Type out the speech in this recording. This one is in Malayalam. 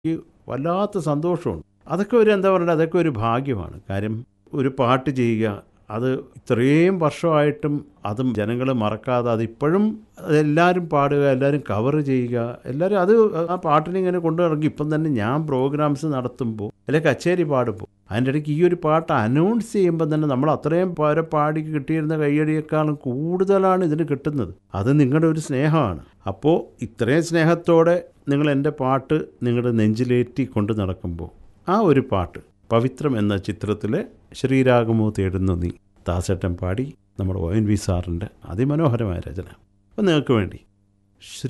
എനിക്ക് വല്ലാത്ത സന്തോഷമുണ്ട് അതൊക്കെ ഒരു എന്താ പറയുക അതൊക്കെ ഒരു ഭാഗ്യമാണ് കാര്യം ഒരു പാട്ട് ചെയ്യുക അത് ഇത്രയും വർഷമായിട്ടും അതും ജനങ്ങൾ മറക്കാതെ അതിപ്പോഴും എല്ലാവരും പാടുക എല്ലാവരും കവർ ചെയ്യുക എല്ലാവരും അത് ആ പാട്ടിനെ ഇങ്ങനെ കൊണ്ടു ഇറങ്ങി ഇപ്പം തന്നെ ഞാൻ പ്രോഗ്രാംസ് നടത്തുമ്പോൾ അല്ലെങ്കിൽ കച്ചേരി പാടുമ്പോൾ അതിൻ്റെ ഇടയ്ക്ക് ഈ ഒരു പാട്ട് അനൗൺസ് ചെയ്യുമ്പോൾ തന്നെ നമ്മൾ അത്രയും പേരെ പാടി കിട്ടിയിരുന്ന കയ്യടിയേക്കാളും കൂടുതലാണ് ഇതിന് കിട്ടുന്നത് അത് നിങ്ങളുടെ ഒരു സ്നേഹമാണ് അപ്പോൾ ഇത്രയും സ്നേഹത്തോടെ നിങ്ങൾ എൻ്റെ പാട്ട് നിങ്ങളുടെ നെഞ്ചിലേറ്റി കൊണ്ട് നടക്കുമ്പോൾ ആ ഒരു പാട്ട് പവിത്രം എന്ന ചിത്രത്തിലെ ശ്രീരാഗമോ തേടുന്നു നീ ദാസേട്ടൻ പാടി നമ്മുടെ ഒ എൻ വി സാറിൻ്റെ അതിമനോഹരമായ രചന അപ്പം നിങ്ങൾക്ക് വേണ്ടി